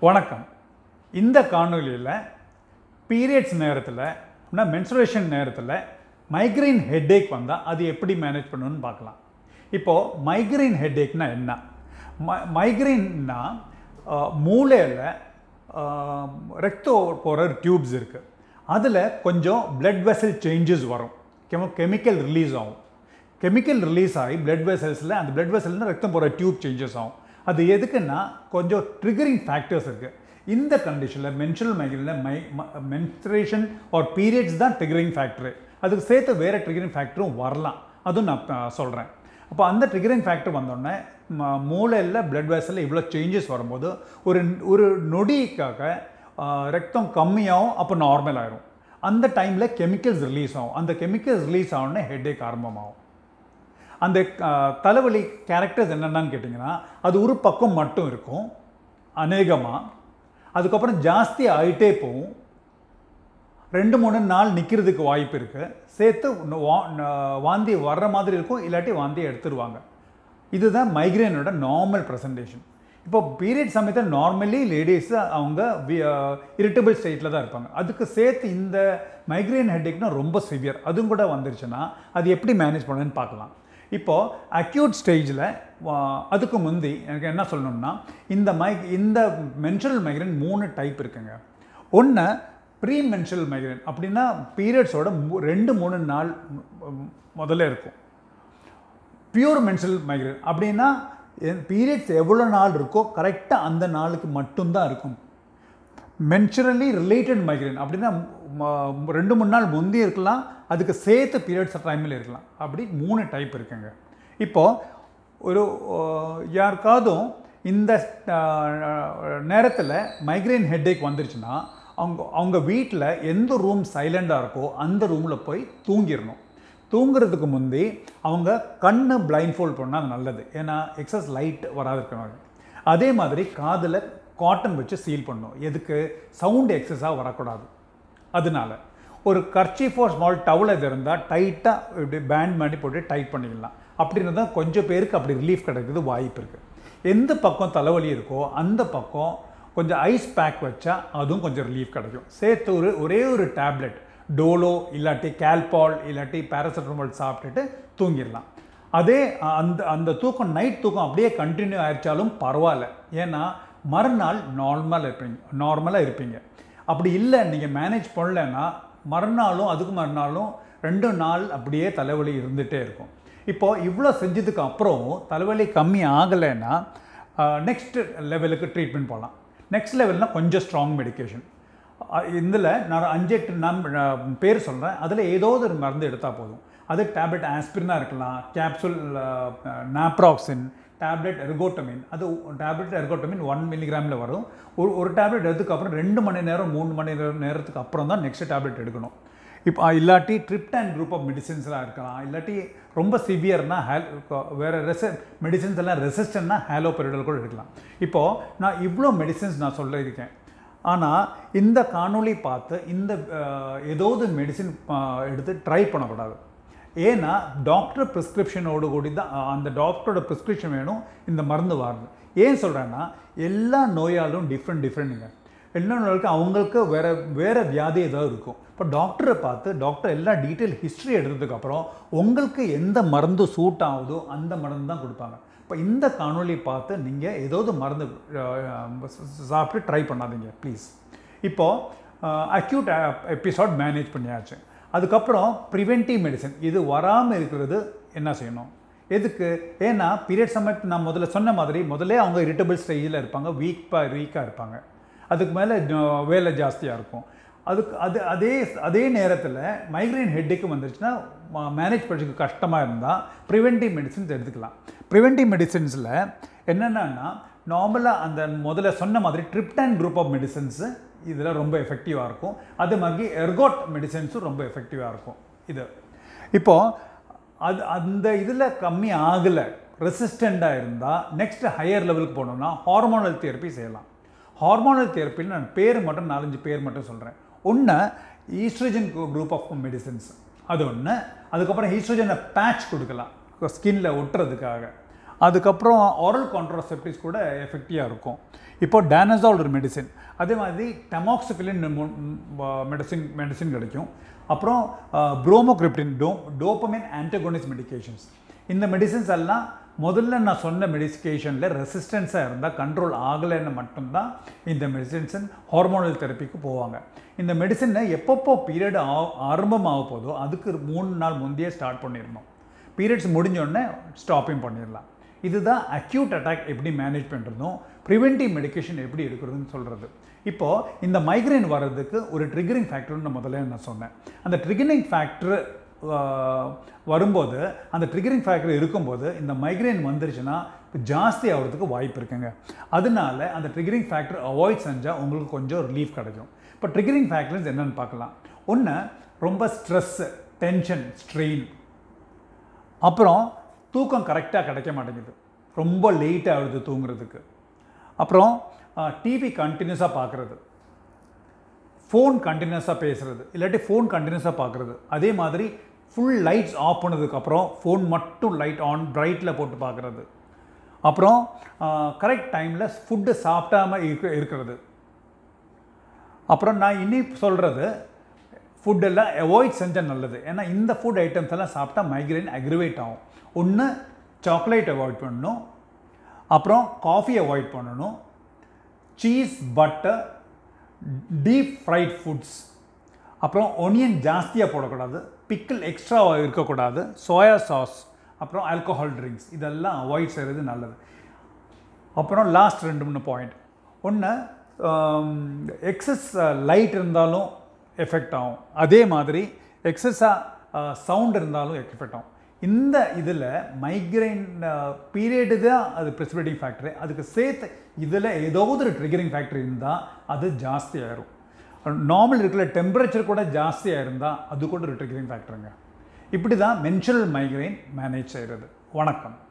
வணக்கம் இந்த காணொலியில் பீரியட்ஸ் நேரத்தில் மென்சுரேஷன் நேரத்தில் மைக்ரைன் ஹெட்டேக் வந்தால் அது எப்படி மேனேஜ் பண்ணணும்னு பார்க்கலாம் இப்போது மைக்ரைன் ஹெட்டேக்னா என்ன மை மைக்ரைன்னா மூளையில் ரத்தம் போகிற டியூப்ஸ் இருக்குது அதில் கொஞ்சம் பிளட் வெசல் சேஞ்சஸ் வரும் கெம கெமிக்கல் ரிலீஸ் ஆகும் கெமிக்கல் ரிலீஸ் ஆகி பிளட் வெசல்ஸில் அந்த பிளட் வெசல்னா ரத்தம் போகிற டியூப் சேஞ்சஸ் ஆகும் அது எதுக்குன்னா கொஞ்சம் ட்ரிகரிங் ஃபேக்டர்ஸ் இருக்குது இந்த கண்டிஷனில் மென்சுரல் மைக்ரேனில் மை மென்சுரேஷன் ஆர் பீரியட்ஸ் தான் ட்ரிகரிங் ஃபேக்டரு அதுக்கு சேர்த்து வேறு ட்ரிகரிங் ஃபேக்டரும் வரலாம் அதுவும் நான் சொல்கிறேன் அப்போ அந்த ட்ரிகரிங் ஃபேக்டர் வந்தோடனே மூளையில் பிளட் வெசலில் இவ்வளோ சேஞ்சஸ் வரும்போது ஒரு ஒரு நொடிக்காக ரத்தம் கம்மியாகும் அப்போ நார்மல் ஆயிரும் அந்த டைமில் கெமிக்கல்ஸ் ரிலீஸ் ஆகும் அந்த கெமிக்கல்ஸ் ரிலீஸ் ஆகணுன்னே ஹெட்டேக் ஆரம்பமாகும் அந்த தலைவலி கேரக்டர்ஸ் என்னென்னு கேட்டிங்கன்னா அது ஒரு பக்கம் மட்டும் இருக்கும் அநேகமாக அதுக்கப்புறம் ஜாஸ்தி ஆகிட்டே போகும் ரெண்டு மூணு நாள் நிற்கிறதுக்கு வாய்ப்பு இருக்குது சேர்த்து வாந்தி வர்ற மாதிரி இருக்கும் இல்லாட்டி வாந்தி எடுத்துருவாங்க இதுதான் மைக்ரேனோட நார்மல் ப்ரெசன்டேஷன் இப்போ பீரியட் சமயத்தில் நார்மலி லேடிஸ் அவங்க இரிட்டபிள் ஸ்டேட்டில் தான் இருப்பாங்க அதுக்கு சேர்த்து இந்த மைக்ரேன் ஹெட்டேக்னா ரொம்ப சிவியர் அதுவும் கூட வந்துருச்சுன்னா அது எப்படி மேனேஜ் பண்ணுன்னு பார்க்கலாம் இப்போது அக்யூட் ஸ்டேஜில் அதுக்கு முந்தி எனக்கு என்ன சொல்லணும்னா இந்த மை இந்த மென்சுரல் மைக்ரேன் மூணு டைப் இருக்குங்க ஒன்று ப்ரீ மென்சுரல் மைக்ரேன் அப்படின்னா பீரியட்ஸோட ரெண்டு மூணு நாள் முதல்ல இருக்கும் பியூர் மென்சுரல் மைக்ரேன் அப்படின்னா பீரியட்ஸ் எவ்வளோ நாள் இருக்கோ கரெக்டாக அந்த நாளுக்கு மட்டும்தான் இருக்கும் மென்சுரலி ரிலேட்டட் மைக்ரேன் அப்படின்னா ரெண்டு மூணு நாள் முந்தி இருக்கலாம் அதுக்கு சேர்த்து பீரியட்ஸ் டைமில் இருக்கலாம் அப்படி மூணு டைப் இருக்குங்க இப்போது ஒரு யாருக்காவதும் இந்த நேரத்தில் மைக்ரைன் ஹெட்டேக் வந்துருச்சுன்னா அவங்க அவங்க வீட்டில் எந்த ரூம் சைலண்டாக இருக்கோ அந்த ரூமில் போய் தூங்கிடணும் தூங்குறதுக்கு முந்தி அவங்க கண்ணு பிளைண்ட் ஃபோல்ட் பண்ணால் அது நல்லது ஏன்னா எக்ஸஸ் லைட் வராது இருக்கணும் அதே மாதிரி காதில் காட்டன் வச்சு சீல் பண்ணணும் எதுக்கு சவுண்டு எக்ஸஸாக வரக்கூடாது அதனால ஒரு கர்ச்சீஃப் ஆர் ஸ்மால் டவுல் இது இருந்தால் டைட்டாக இப்படி பேண்ட் பண்ணி போட்டு டைட் பண்ணிக்கலாம் அப்படின்னு தான் கொஞ்சம் பேருக்கு அப்படி ரிலீஃப் கிடைக்கிறது வாய்ப்பு இருக்குது எந்த பக்கம் தலைவலி இருக்கோ அந்த பக்கம் கொஞ்சம் ஐஸ் பேக் வச்சா அதுவும் கொஞ்சம் ரிலீஃப் கிடைக்கும் சேர்த்து ஒரு ஒரே ஒரு டேப்லெட் டோலோ இல்லாட்டி கேல்பால் இல்லாட்டி பேராசிட்டமால் சாப்பிட்டுட்டு தூங்கிடலாம் அதே அந்த அந்த தூக்கம் நைட் தூக்கம் அப்படியே கண்டினியூ ஆயிடுச்சாலும் பரவாயில்ல ஏன்னா மறுநாள் நார்மலாக இருப்பீங்க நார்மலாக இருப்பீங்க அப்படி இல்லை நீங்கள் மேனேஜ் பண்ணலன்னா மறுநாளும் அதுக்கு மறுநாளும் ரெண்டு நாள் அப்படியே தலைவலி இருந்துகிட்டே இருக்கும் இப்போது இவ்வளோ செஞ்சதுக்கு அப்புறம் தலைவலி கம்மி ஆகலைன்னா நெக்ஸ்ட் லெவலுக்கு ட்ரீட்மெண்ட் போகலாம் நெக்ஸ்ட் லெவல்னால் கொஞ்சம் ஸ்ட்ராங் மெடிக்கேஷன் இதில் நான் அஞ்சு எட்டு நான் பேர் சொல்கிறேன் அதில் ஏதோ ஒரு மருந்து எடுத்தால் போதும் அது டேப்லெட் ஆஸ்பிரினாக இருக்கலாம் கேப்சூல் நாப்ராக்சின் டேப்லெட் எர்கோட்டமின் அது டேப்லெட் எர்கோட்டமின் ஒன் மில்லிகிராமில் வரும் ஒரு ஒரு டேப்லெட் எடுத்துக்கப்புறம் ரெண்டு மணி நேரம் மூணு மணி நேரம் நேரத்துக்கு அப்புறம் தான் நெக்ஸ்ட் டேப்லெட் எடுக்கணும் இப்போ இல்லாட்டி ட்ரிப்டான் குரூப் ஆஃப் மெடிசின்ஸ்லாம் இருக்கலாம் இல்லாட்டி ரொம்ப சிவியர்னா ஹேல் வேறு ரெச மெடிசின்ஸ் எல்லாம் ரெசிஸ்டன்ட்னா ஹேலோபெரிடல் கூட எடுக்கலாம் இப்போது நான் இவ்வளோ மெடிசின்ஸ் நான் சொல்லியிருக்கேன் ஆனால் இந்த காணொளி பார்த்து இந்த ஏதாவது மெடிசின் எடுத்து ட்ரை பண்ணக்கூடாது ஏன்னா டாக்டர் ப்ரிஸ்கிரிப்ஷனோடு கூடி தான் அந்த டாக்டரோட ப்ரிஸ்கிரிப்ஷன் வேணும் இந்த மருந்து வரணும் ஏன் சொல்கிறேன்னா எல்லா நோயாலும் டிஃப்ரெண்ட் டிஃப்ரெண்ட்டுங்க எல்லா நோய்க்கும் அவங்களுக்கு வேறு வேறு வியாதி ஏதாவது இருக்கும் இப்போ டாக்டரை பார்த்து டாக்டர் எல்லா டீட்டெயில் ஹிஸ்ட்ரி எடுத்ததுக்கப்புறம் உங்களுக்கு எந்த மருந்து சூட் ஆகுதோ அந்த மருந்து தான் கொடுப்பாங்க இப்போ இந்த காணொலி பார்த்து நீங்கள் ஏதாவது மருந்து சாப்பிட்டு ட்ரை பண்ணாதீங்க ப்ளீஸ் இப்போது அக்யூட் எபிசோட் மேனேஜ் பண்ணியாச்சு அதுக்கப்புறம் ப்ரிவென்டிவ் மெடிசன் இது வராமல் இருக்கிறது என்ன செய்யணும் எதுக்கு ஏன்னா பீரியட் சமயத்து நான் முதல்ல சொன்ன மாதிரி முதல்ல அவங்க இரிட்டபிள் ஸ்டேஜில் இருப்பாங்க வீக் வீக்காக இருப்பாங்க அதுக்கு மேலே வேலை ஜாஸ்தியாக இருக்கும் அதுக்கு அது அதே அதே நேரத்தில் மைக்ரைன் ஹெட்டுக்கு வந்துருச்சுன்னா மேனேஜ் பண்ணுறதுக்கு கஷ்டமாக இருந்தால் ப்ரிவென்டிவ் மெடிசின்ஸ் எடுத்துக்கலாம் ப்ரிவென்டிவ் மெடிசின்ஸில் என்னென்னா நார்மலாக அந்த முதல்ல சொன்ன மாதிரி ட்ரிப்டான் குரூப் ஆஃப் மெடிசன்ஸு இதில் ரொம்ப எஃபெக்டிவாக இருக்கும் அதே மாதிரி எர்கோட் மெடிசன்ஸும் ரொம்ப எஃபெக்டிவாக இருக்கும் இது இப்போது அது அந்த இதில் கம்மி ஆகலை ரெசிஸ்டண்ட்டாக இருந்தால் நெக்ஸ்ட் ஹையர் லெவலுக்கு போனோம்னா ஹார்மோனல் தெரப்பி செய்யலாம் ஹார்மோனல் தெரப்பின்னு நான் பேர் மட்டும் நாலஞ்சு பேர் மட்டும் சொல்கிறேன் ஒன்று ஈஸ்ட்ரஜன் குரூப் ஆஃப் மெடிசன்ஸ் அது ஒன்று அதுக்கப்புறம் ஈஸ்ட்ரஜனை பேட்ச் கொடுக்கலாம் ஸ்கின்ல ஒட்டுறதுக்காக அதுக்கப்புறம் oral கான்ட்ராசெப்டிவ்ஸ் கூட எஃபெக்டிவாக இருக்கும் இப்போ டேனசால் ஒரு மெடிசின் அதே மாதிரி டெமாக்சிஃபிலின் மெடிசின் மெடிசின் கிடைக்கும் அப்புறம் ப்ரோமோக்ரிப்டின் டோ டோப்பமின் ஆன்டகோனிஸ் மெடிகேஷன்ஸ் இந்த மெடிசின்ஸ் எல்லாம் முதல்ல நான் சொன்ன மெடிக்கேஷனில் ரெசிஸ்டன்ஸாக இருந்தால் கண்ட்ரோல் ஆகலைன்னு மட்டும்தான் இந்த மெடிசின்ஸ் ஹார்மோனல் தெரப்பிக்கு போவாங்க இந்த மெடிசனை எப்பப்போ பீரியட் ஆ ஆரம்பமாக போதோ அதுக்கு மூணு நாள் முந்தையே ஸ்டார்ட் பண்ணிடணும் பீரியட்ஸ் முடிஞ்சோடனே ஸ்டாப்பிங் பண்ணிடலாம் இதுதான் அக்யூட் அட்டாக் எப்படி மேனேஜ் பண்ணுறதும் ப்ரிவென்டிவ் மெடிகேஷன் எப்படி எடுக்கிறதுன்னு சொல்கிறது இப்போது இந்த மைக்ரைன் வர்றதுக்கு ஒரு ட்ரிகரிங் ஃபேக்டர்னு முதல்ல நான் சொன்னேன் அந்த ட்ரிகரிங் ஃபேக்டர் வரும்போது அந்த ட்ரிகரிங் ஃபேக்டர் இருக்கும்போது இந்த மைக்ரைன் வந்துருச்சுன்னா ஜாஸ்தி ஆகிறதுக்கு வாய்ப்பு இருக்குங்க அதனால அந்த ட்ரிகரிங் ஃபேக்டர் அவாய்ட் செஞ்சால் உங்களுக்கு கொஞ்சம் ரிலீஃப் கிடைக்கும் இப்போ ட்ரிகரிங் ஃபேக்டர்ஸ் என்னென்னு பார்க்கலாம் ஒன்று ரொம்ப ஸ்ட்ரெஸ் டென்ஷன் ஸ்ட்ரெயின் அப்புறம் தூக்கம் கரெக்டாக கிடைக்க மாட்டேங்குது ரொம்ப லேட் ஆகுது தூங்குறதுக்கு அப்புறம் டிவி கண்டினியூஸாக பார்க்குறது ஃபோன் கண்டினியூஸாக பேசுகிறது இல்லாட்டி ஃபோன் கண்டினியூஸாக பார்க்குறது அதே மாதிரி ஃபுல் லைட்ஸ் ஆஃப் பண்ணதுக்கப்புறம் ஃபோன் மட்டும் லைட் ஆன் பிரைட்டில் போட்டு பார்க்குறது அப்புறம் கரெக்ட் டைமில் ஃபுட்டு சாப்பிடாமல் இருக்க இருக்கிறது அப்புறம் நான் இனி சொல்கிறது ஃபுட்டெல்லாம் அவாய்ட் செஞ்சால் நல்லது ஏன்னா இந்த ஃபுட் ஐட்டம்ஸ் எல்லாம் சாப்பிட்டா மைக்ரைன் அக்ரிவேட் ஆகும் ஒன்று சாக்லேட் அவாய்ட் பண்ணணும் அப்புறம் காஃபி அவாய்ட் பண்ணணும் cheese butter deep fried foods அப்புறம் ஒனியன் ஜாஸ்தியாக போடக்கூடாது பிக்கிள் எக்ஸ்ட்ரா இருக்கக்கூடாது சோயா சாஸ் அப்புறம் ஆல்கஹால் ட்ரிங்க்ஸ் இதெல்லாம் அவாய்ட் செய்கிறது நல்லது அப்புறம் லாஸ்ட் ரெண்டு மூணு பாயிண்ட் ஒன்று எக்ஸஸ் லைட் இருந்தாலும் எஃபெக்ட் ஆகும் அதே மாதிரி எக்ஸஸாக சவுண்ட் இருந்தாலும் எஃபெக்ட் ஆகும் இந்த இதில் மைக்ரைன் பீரியடு தான் அது ப்ரெசிபிலிட்டிங் ஃபேக்டரி அதுக்கு சேர்த்து இதில் ஏதாவது ஒரு ட்ரிகரிங் ஃபேக்டரி இருந்தால் அது ஜாஸ்தி ஆயிரும் நார்மல் இருக்கிற டெம்பரேச்சர் கூட ஜாஸ்தியாக இருந்தால் அது கூட ஒரு ட்ரிகரிங் ஃபேக்டருங்க இப்படி தான் மென்சுரல் மைக்ரைன் மேனேஜ் செய்கிறது வணக்கம்